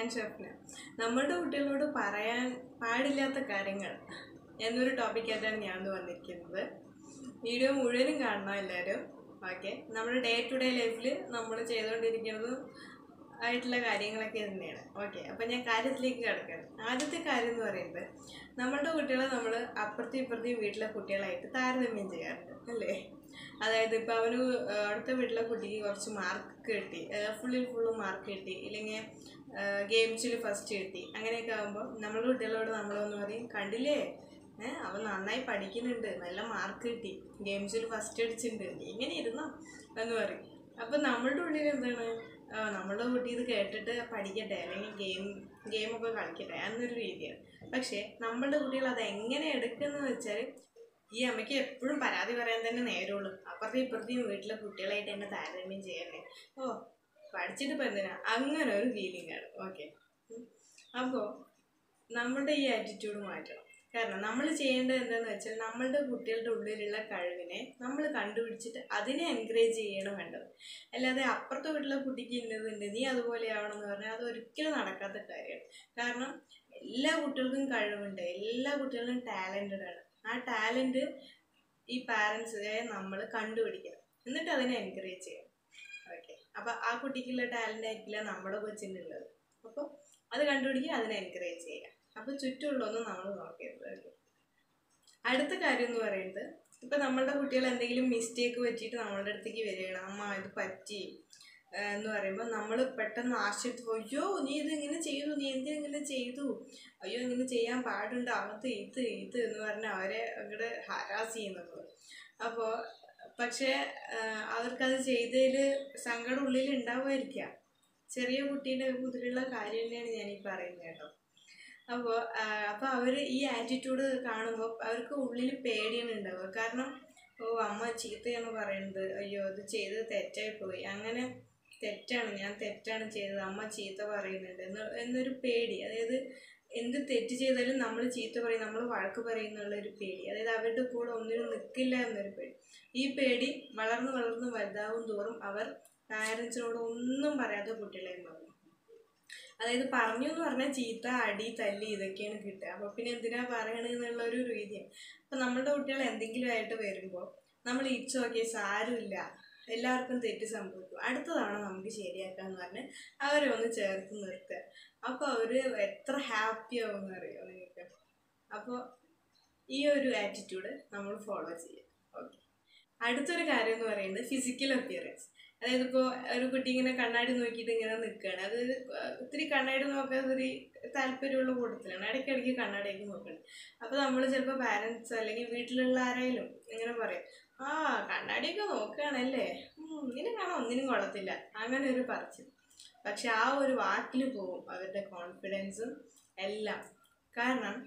ഞാൻ ഷെഫ്ന നമ്മളുടെ കുട്ടികളോട് പറയാൻ പാടില്ലാത്ത കാര്യങ്ങൾ എന്നൊരു ടോപ്പിക്കായിട്ടാണ് ഞാൻ ഇന്ന് വന്നിരിക്കുന്നത് വീഡിയോ മുഴുവനും കാണണം എല്ലാവരും ഓക്കെ നമ്മുടെ ഡേ ടു ഡേ ലൈഫിൽ നമ്മൾ ചെയ്തുകൊണ്ടിരിക്കുന്നതും ആയിട്ടുള്ള കാര്യങ്ങളൊക്കെ തന്നെയാണ് ഓക്കെ അപ്പം ഞാൻ കാര്യത്തിലേക്ക് കിടക്കണം ആദ്യത്തെ കാര്യം എന്ന് പറയുന്നത് നമ്മളുടെ കുട്ടികളെ നമ്മൾ അപ്പുറത്തും ഇപ്പുറത്തെയും വീട്ടിലെ കുട്ടികളായിട്ട് താരതമ്യം ചെയ്യാറുണ്ട് അല്ലേ അതായത് ഇപ്പം അവന് അടുത്ത വീട്ടിലെ കുട്ടിക്ക് കുറച്ച് മാർക്ക് കിട്ടി ഫുള്ളിൽ ഫുള്ള് മാർക്ക് കിട്ടി ഇല്ലെങ്കിൽ ഗെയിംസിൽ ഫസ്റ്റ് കിട്ടി അങ്ങനെയൊക്കെ ആകുമ്പോൾ നമ്മുടെ കുട്ടികളോട് നമ്മളൊന്ന് പറയും കണ്ടില്ലേ ഏഹ് അവൻ നന്നായി പഠിക്കുന്നുണ്ട് നല്ല മാർക്ക് കിട്ടി ഗെയിംസിൽ ഫസ്റ്റ് അടിച്ചിട്ടുണ്ട് നീ ഇങ്ങനെ ഇരുന്നോ എന്ന് പറയും അപ്പം നമ്മളുടെ ഉള്ളിൽ എന്താണ് ആ, നമ്മളുടെ കുട്ടി ഇത് കേട്ടിട്ട് പഠിക്കട്ടെ അല്ലെങ്കിൽ ഗെയിം ഗെയിമൊക്കെ കളിക്കട്ടെ എന്നൊരു രീതിയാണ് പക്ഷേ നമ്മളുടെ കുട്ടികൾ അത് എങ്ങനെ എടുക്കുന്നത് വെച്ചാൽ ഈ അമ്മയ്ക്ക് എപ്പോഴും പരാതി പറയാൻ തന്നെ നേരമുള്ളൂ അപ്പുറത്തെ ഇപ്പുറത്തെയും വീട്ടിലെ കുട്ടികളായിട്ട് എന്നെ താരതമ്യം ചെയ്യണേ ഓ പഠിച്ചിട്ട് ഇപ്പം എന്തിനാ അങ്ങനെ ഒരു ഫീലിംഗ് ആണ് ഓക്കെ അപ്പോൾ നമ്മുടെ ഈ ആറ്റിറ്റ്യൂഡ് മാറ്റണം കാരണം നമ്മൾ ചെയ്യേണ്ടത് എന്താണെന്ന് വെച്ചാൽ നമ്മളുടെ കുട്ടികളുടെ ഉള്ളിലുള്ള കഴിവിനെ നമ്മൾ കണ്ടുപിടിച്ചിട്ട് അതിനെ എൻകറേജ് ചെയ്യണം വേണ്ടത് അല്ലാതെ അപ്പുറത്തെ വീട്ടിലെ കുട്ടിക്ക് ഇന്നതുണ്ട് നീ അതുപോലെ ആവണം എന്ന് പറഞ്ഞാൽ അത് ഒരിക്കലും നടക്കാത്ത കാര്യമാണ് കാരണം എല്ലാ കുട്ടികൾക്കും കഴിവുണ്ട് എല്ലാ കുട്ടികളും ടാലൻറ്റഡ് ആണ് ആ ടാലൻറ്റ് ഈ പാരൻസിനെ നമ്മൾ കണ്ടുപിടിക്കണം എന്നിട്ട് അതിനെ എൻകറേജ് ചെയ്യണം ഓക്കെ അപ്പോൾ ആ കുട്ടിക്കുള്ള ടാലൻ്റ് ആയിരിക്കില്ല നമ്മുടെ കൊച്ചിനുള്ളത് അപ്പോൾ അത് കണ്ടുപിടിക്കുക അതിനെ എൻകറേജ് ചെയ്യുക അപ്പോൾ ചുറ്റുമുള്ളതൊന്നും നമ്മൾ നോക്കരുത് ഓക്കെ അടുത്ത കാര്യം എന്ന് പറയുന്നത് ഇപ്പം നമ്മളുടെ കുട്ടികൾ എന്തെങ്കിലും മിസ്റ്റേക്ക് പറ്റിയിട്ട് നമ്മളുടെ അടുത്തേക്ക് വരികയാണ് അമ്മ ഇത് പറ്റി ആ, എന്ന് പറയുമ്പോൾ നമ്മൾ പെട്ടെന്ന് ആശ്ചര്യത്ത് പോയി, അയ്യോ നീ ഇത് ഇങ്ങനെ ചെയ്തു നീ എന്തിങ്ങനെ ചെയ്തു അയ്യോ ഇങ്ങനെ ചെയ്യാൻ പാടുണ്ട് അത് ഇത് ഇത് എന്ന് പറഞ്ഞ് അവരെ അങ്ങോട്ട് ഹരാസ് ചെയ്യുന്നത് അപ്പോൾ പക്ഷേ ആ, അവർക്കത് ചെയ്തതിൽ സങ്കടം ഉള്ളിൽ ഉണ്ടാവുമായിരിക്കാം ചെറിയ കുട്ടീൻ്റെ മുതലുള്ള കാര്യം തന്നെയാണ് ഞാൻ ഈ പറയുന്നത് കേട്ടോ അപ്പോൾ അപ്പോൾ അവർ ഈ ആറ്റിറ്റ്യൂഡ് കാണുമ്പോൾ അവർക്ക് ഉള്ളിൽ പേടിയാണ് ഉണ്ടാവുക കാരണം ഓ അമ്മ ചീത്തയാണ് പറയുന്നത് അയ്യോ അത് ചെയ്തത് തെറ്റായി പോയി അങ്ങനെ തെറ്റാണ് ഞാൻ തെറ്റാണ് ചെയ്തത് അമ്മ ചീത്ത പറയുന്നുണ്ട് എന്ന് എന്നൊരു പേടി അതായത് എന്ത് തെറ്റ് ചെയ്താലും നമ്മൾ ചീത്ത പറയും നമ്മൾ വഴക്ക് പറയും എന്നുള്ളൊരു പേടി അതായത് അവരുടെ കൂടെ ഒന്നിനും നിൽക്കില്ല എന്നൊരു പേടി ഈ പേടി വളർന്ന് വളർന്ന് വലുതാവും തോറും അവർ പാരൻസിനോട് ഒന്നും പറയാത്ത കുട്ടികളെ മാറും അതായത് പറഞ്ഞു എന്ന് പറഞ്ഞാൽ ചീത്ത അടി തല്ലി ഇതൊക്കെയാണ് കിട്ടുക അപ്പോൾ പിന്നെ എന്തിനാ പറയണെന്നുള്ള ഒരു രീതിയാണ് അപ്പം നമ്മളുടെ കുട്ടികൾ എന്തെങ്കിലും ആയിട്ട് വരുമ്പോൾ നമ്മൾ ഇറ്റ്സ് ഓക്കെ സാരമില്ല എല്ലാവർക്കും തെറ്റ് സംഭവിക്കും അടുത്ത തവണ നമുക്ക് ശരിയാക്കാന്ന് പറഞ്ഞ് അവരെ ഒന്ന് ചേർത്ത് നിർത്തുക അപ്പോൾ അവർ എത്ര ഹാപ്പി ആവുമെന്ന് അറിയോ നിങ്ങൾക്ക് അപ്പോൾ ഈ ഒരു ആറ്റിറ്റ്യൂഡ് നമ്മൾ ഫോളോ ചെയ്യുക ഓക്കെ അടുത്തൊരു കാര്യം എന്ന് പറയുന്നത് ഫിസിക്കൽ അപ്പിയറൻസ് അതായത് ഇപ്പോൾ ഒരു കുട്ടി ഇങ്ങനെ കണ്ണാടി നോക്കിയിട്ട് ഇങ്ങനെ നിൽക്കുകയാണ് അത് ഒത്തിരി കണ്ണാടി നോക്കാൻ ഒത്തിരി താല്പര്യമുള്ള കൂട്ടത്തിലാണ് ഇടയ്ക്കിടയ്ക്ക് കണ്ണാടിയൊക്കെ നോക്കണം അപ്പോൾ നമ്മൾ ചിലപ്പോൾ പാരൻസ് അല്ലെങ്കിൽ വീട്ടിലുള്ള ആരായാലും ഇങ്ങനെ പറയും ആ കണ്ണാടിയൊക്കെ നോക്കുകയാണല്ലേ ഉം, ഇങ്ങനെ കാണാൻ ഒന്നിനും കൊള്ളത്തില്ല അങ്ങനെ ഒരു പറച്ചിൽ പക്ഷെ ആ ഒരു വാക്കിൽ പോവും അവരുടെ കോൺഫിഡൻസും എല്ലാം കാരണം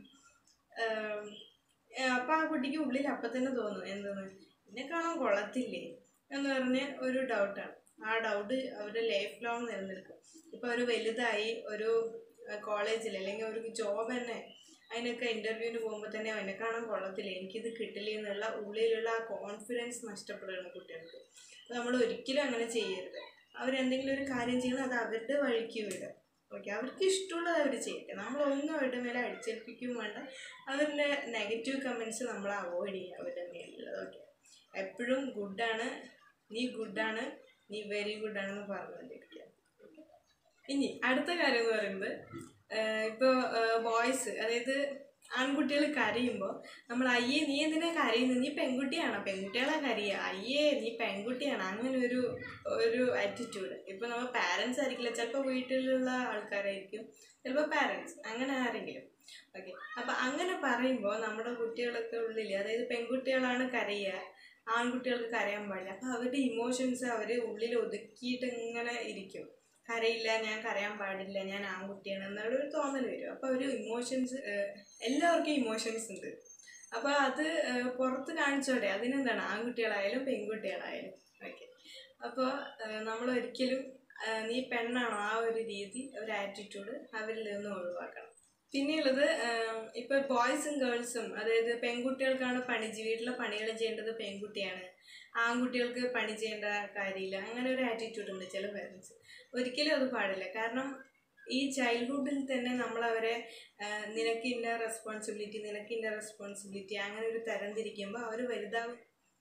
അപ്പം ആ കുട്ടിക്ക് ഉള്ളിൽ അപ്പം തന്നെ തോന്നും എന്തെന്ന് എന്നെ കാണാൻ കൊള്ളത്തില്ലേ എന്ന് പറഞ്ഞ് ഒരു ഡൗട്ടാണ് ആ ഡൗട്ട് അവരുടെ ലൈഫ് ലോങ് നിലനിൽക്കും ഇപ്പോൾ ഒരു വലുതായി ഒരു കോളേജിൽ അല്ലെങ്കിൽ ഒരു ജോബ് തന്നെ അതിനൊക്കെ ഇൻ്റർവ്യൂവിന് പോകുമ്പോൾ തന്നെ എന്നെ കാണാൻ കൊള്ളത്തില്ല എനിക്കിത് കിട്ടില്ല എന്നുള്ള ഉള്ളിലുള്ള ആ കോൺഫിഡൻസ് നഷ്ടപ്പെടുകയാണ് കുട്ടികൾക്ക് അപ്പോൾ നമ്മൾ ഒരിക്കലും അങ്ങനെ ചെയ്യരുത് അവരെന്തെങ്കിലും ഒരു കാര്യം ചെയ്യണം അത് അവരുടെ വഴിക്ക് വിടുക ഓക്കെ അവർക്ക് ഇഷ്ടമുള്ളത് അവർ ചെയ്യട്ടെ നമ്മളൊന്നും അവരുടെ മേലെ അടിച്ചേൽപ്പിക്കുകയും വേണ്ട അവരുടെ നെഗറ്റീവ് കമൻസ് നമ്മൾ അവോയ്ഡ് ചെയ്യുക അവരുടെ മേലുള്ളത് ഓക്കെ എപ്പോഴും ഗുഡാണ് നീ ഗുഡാണ് നീ വെരി ഗുഡാണെന്ന് പറഞ്ഞുകൊണ്ടിരിക്കുക ഇനി അടുത്ത കാര്യം എന്ന് പറയുന്നത് ഇപ്പോൾ ബോയ്സ് അതായത് ആൺകുട്ടികൾ കരയുമ്പോൾ നമ്മൾ അയ്യേ നീ എന്തിനാ കരയുന്നത് നീ പെൺകുട്ടിയാണോ പെൺകുട്ടികളെ കരയുക അയ്യേ നീ പെൺകുട്ടിയാണ് അങ്ങനെ ഒരു ഒരു ആറ്റിറ്റ്യൂഡ് ഇപ്പോൾ നമ്മൾ പാരൻസ് ആയിരിക്കില്ല ചിലപ്പോൾ വീട്ടിലുള്ള ആൾക്കാരായിരിക്കും ചിലപ്പോൾ പാരൻസ് അങ്ങനെ ആരെങ്കിലും ഓക്കെ അപ്പം അങ്ങനെ പറയുമ്പോൾ നമ്മുടെ കുട്ടികളൊക്കെ ഉള്ളിൽ അതായത് പെൺകുട്ടികളാണ് കരയുക ആൺകുട്ടികൾക്ക് കരയാൻ പാടില്ല അപ്പോൾ അവരുടെ ഇമോഷൻസ് അവർ ഉള്ളിൽ ഒതുക്കിയിട്ട് ഇങ്ങനെ ഇരിക്കും കരയില്ല ഞാൻ കരയാൻ പാടില്ല ഞാൻ ആൺകുട്ടിയാണ് എന്നുള്ള ഒരു തോന്നൽ വരും അപ്പോൾ ഒരു ഇമോഷൻസ് എല്ലാവർക്കും ഇമോഷൻസ് ഉണ്ട് അപ്പോൾ അത് ഏഹ്, പുറത്ത് കാണിച്ചോടെ അതിനെന്താണ് ആൺകുട്ടികളായാലും പെൺകുട്ടികളായാലും ഓക്കെ അപ്പോൾ നമ്മൾ ഒരിക്കലും ഏഹ്, നീ പെണ്ണാണോ ആ ഒരു രീതി ഒരു ആറ്റിറ്റ്യൂഡ് അവരിൽ നിന്ന് ഒഴിവാക്കണം പിന്നെയുള്ളത് ഇപ്പോൾ ബോയ്സും ഗേൾസും അതായത് പെൺകുട്ടികൾക്കാണ് പണി വീട്ടിലെ പണികൾ ചെയ്യേണ്ടത് പെൺകുട്ടിയാണ് ആൺകുട്ടികൾക്ക് പണി ചെയ്യേണ്ട കാര്യമില്ല അങ്ങനെ ഒരു ആറ്റിറ്റ്യൂഡ് ഉണ്ട് ചില പേരൻസ് ഒരിക്കലും അത് പാടില്ല കാരണം ഈ ചൈൽഡ്ഹുഡിൽ തന്നെ നമ്മളവരെ ആഹ്, നിനക്ക് ഇന്ന റെസ്പോൺസിബിലിറ്റി നിനക്ക് ഇന്ന റെസ്പോൺസിബിലിറ്റി അങ്ങനെ ഒരു തരം തിരിക്കുമ്പോൾ അവർ വലുതാവും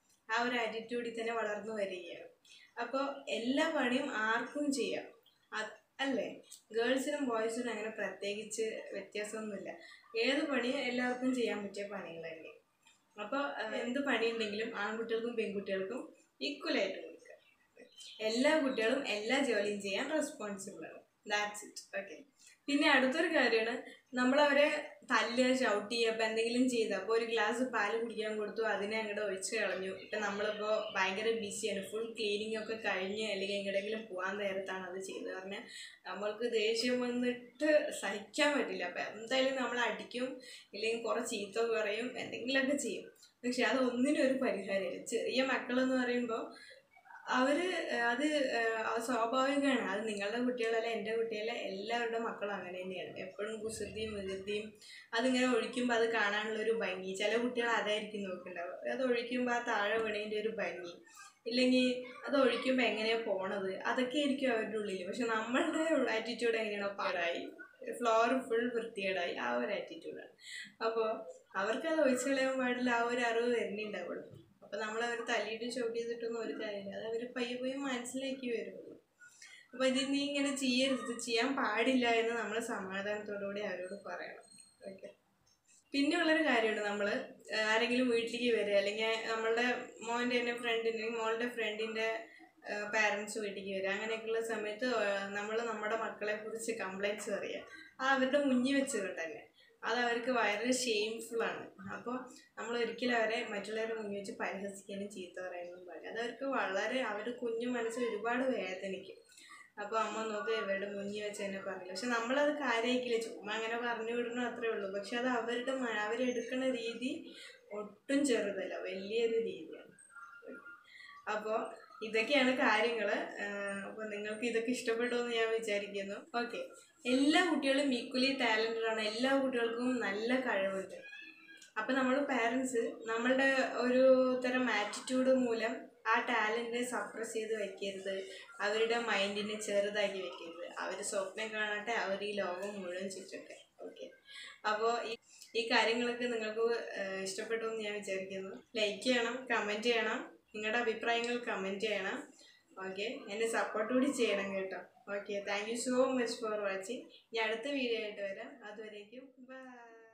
ആ ഒരു ആറ്റിറ്റ്യൂഡിൽ തന്നെ വളർന്നു വരികയാണ് അപ്പോൾ എല്ലാ പണിയും ആർക്കും ചെയ്യാം അത് അല്ലേ ഗേൾസിനും ബോയ്സിനും അങ്ങനെ പ്രത്യേകിച്ച് വ്യത്യാസമൊന്നുമില്ല ഏത് പണിയും എല്ലാവർക്കും ചെയ്യാൻ പറ്റിയ പണികൾ തന്നെ അപ്പോൾ എന്ത് പണിയുണ്ടെങ്കിലും ആൺകുട്ടികൾക്കും പെൺകുട്ടികൾക്കും ഈക്വലായിട്ട് കൊടുക്കുക എല്ലാ കുട്ടികളും എല്ലാ ജോലിയും ചെയ്യാൻ റെസ്പോൺസിബിൾ ആണ് ദാറ്റ്സ് ഇറ്റ് ഓക്കെ പിന്നെ അടുത്തൊരു കാര്യമാണ് നമ്മളവരെ തല്ലുക ഷൗട്ട് ചെയ്യുക അപ്പം എന്തെങ്കിലും ചെയ്ത് അപ്പോൾ ഒരു ഗ്ലാസ് പാല് കുടിക്കാൻ കൊടുത്തു അതിനെ അങ്ങോട്ട് ഒഴിച്ച് കളഞ്ഞു ഇപ്പം നമ്മളിപ്പോൾ ഭയങ്കര ബിസിയാണ് ഫുൾ ക്ലീനിങ് ഒക്കെ കഴിഞ്ഞ് അല്ലെങ്കിൽ എങ്ങോട്ടെങ്കിലും പോകാൻ നേരത്താണ് അത് ചെയ്തത് പറഞ്ഞാൽ നമ്മൾക്ക് ദേഷ്യം വന്നിട്ട് സഹിക്കാൻ പറ്റില്ല അപ്പം എന്തായാലും നമ്മൾ അടിക്കും ഇല്ലെങ്കിൽ കുറേ ചീത്ത പറയും എന്തെങ്കിലുമൊക്കെ ചെയ്യും പക്ഷെ അത് ഒന്നിനും ഒരു പരിഹാരമില്ല ചെറിയ മക്കളെന്ന് പറയുമ്പോൾ അവർ അത് അത് സ്വാഭാവികമാണ് അത് നിങ്ങളുടെ കുട്ടികളല്ല എൻ്റെ കുട്ടികളെ എല്ലാവരുടെ മക്കളും അങ്ങനെ തന്നെയാണ് എപ്പോഴും കുസൃതിയും വികൃതിയും അതിങ്ങനെ ഒഴിക്കുമ്പോൾ അത് കാണാനുള്ള ഒരു ഭംഗി ചില കുട്ടികൾ അതായിരിക്കും നോക്കുന്നുണ്ടാവുക അത് ഒഴിക്കുമ്പോൾ ആ താഴെ വീണതിൻ്റെ ഒരു ഭംഗി ഇല്ലെങ്കിൽ അത് ഒഴിക്കുമ്പോൾ എങ്ങനെയാണ് പോണത് അതൊക്കെ ആയിരിക്കും അവരുടെ ഉള്ളിൽ പക്ഷെ നമ്മളുടെ ആറ്റിറ്റ്യൂഡ് എങ്ങനെയാണോ പാടായി ഫ്ലോർ ഫുൾ വൃത്തികേടായി ആ ഒരു ആറ്റിറ്റ്യൂഡാണ് അപ്പോൾ അവർക്കത് ഒഴിച്ചു കളയാൻ പാടില്ല ആ ഒരു അറിവ് വരുന്നുണ്ടാവുള്ളൂ അപ്പോൾ നമ്മൾ അവർ തല്ലിയിട്ട് ഷോട്ട് ചെയ്തിട്ടൊന്നും ഒരു കാര്യമില്ല അത് അവർ പയ്യെ പയ്യെ മനസ്സിലാക്കി വരുള്ളൂ അപ്പോൾ ഇത് നീ ഇങ്ങനെ ചെയ്യരുത് ഇത് ചെയ്യാൻ പാടില്ല എന്ന് നമ്മൾ സമാധാനത്തോടുകൂടി അവരോട് പറയണം ഓക്കെ പിന്നെ ഉള്ളൊരു കാര്യമുണ്ട് നമ്മൾ ആരെങ്കിലും വീട്ടിലേക്ക് വരിക അല്ലെങ്കിൽ നമ്മളുടെ മോൻ്റെ തന്നെ ഫ്രണ്ടിൻ്റെ മോളുടെ ഫ്രണ്ടിൻ്റെ പാരൻസ് വീട്ടിലേക്ക് വരിക അങ്ങനെയൊക്കെയുള്ള സമയത്ത് നമ്മൾ നമ്മുടെ മക്കളെ കുറിച്ച് കംപ്ലൈൻറ്റ്സ് പറയുക അത് അവരുടെ മുന്നിൽ വെച്ചുകൊണ്ട് തന്നെ അത് അവർക്ക് വളരെ ഷെയിംഫുൾ ആണ് അപ്പോൾ നമ്മൾ ഒരിക്കലും അവരെ മറ്റുള്ളവരുടെ മുന്നിൽ വെച്ച് പരിഹസിക്കാനും ചീത്ത പറയാനും പാടില്ല അത് അവർക്ക് വളരെ അവരുടെ കുഞ്ഞു മനസ്സിൽ ഒരുപാട് വേദനിക്കും അപ്പോൾ അമ്മ നോക്ക് ഇവരുടെ മുന്നിൽ വെച്ച് തന്നെ പറഞ്ഞില്ല പക്ഷെ നമ്മളത് കാര്യമാക്കില്ല ചുമ്മാ അങ്ങനെ പറഞ്ഞു വിടണം അത്രേ ഉള്ളൂ പക്ഷെ അത് അവരുടെ മ- അവരെടുക്കുന്ന രീതി ഒട്ടും ചെറുതല്ല വലിയൊരു രീതിയാണ് അപ്പോൾ ഇതൊക്കെയാണ് കാര്യങ്ങൾ അപ്പോൾ നിങ്ങൾക്ക് ഇതൊക്കെ ഇഷ്ടപ്പെട്ടു എന്ന് ഞാൻ വിചാരിക്കുന്നു ഓക്കെ എല്ലാ കുട്ടികളും ഈക്വലി ടാലൻറ്റഡ് ആണ് എല്ലാ കുട്ടികൾക്കും നല്ല കഴിവുണ്ട് അപ്പം നമ്മൾ പാരൻസ് നമ്മളുടെ ഒരു തരം ആറ്റിറ്റ്യൂഡ് മൂലം ആ ടാലൻറ്റിനെ സപ്രസ് ചെയ്ത് വെക്കരുത് അവരുടെ മൈൻഡിനെ ചെറുതാക്കി വെക്കരുത് അവർ സ്വപ്നം കാണട്ടെ അവർ ഈ ലോകം മുഴുവൻ ചുറ്റട്ടെ ഓക്കെ അപ്പോൾ ഈ ഈ കാര്യങ്ങളൊക്കെ നിങ്ങൾക്ക് ഏഹ്, ഇഷ്ടപ്പെട്ടു എന്ന് ഞാൻ വിചാരിക്കുന്നു ലൈക്ക് ചെയ്യണം കമൻറ്റ് ചെയ്യണം നിങ്ങളുടെ അഭിപ്രായങ്ങൾ കമൻറ്റ് ചെയ്യണം ഓക്കെ എന്നെ സപ്പോർട്ട് കൂടി ചെയ്യണം കേട്ടോ okay thank you so much for watching ഇനി അടുത്ത വീഡിയോ ആയിട്ട് വരാം അതുവരേക്കും ബൈ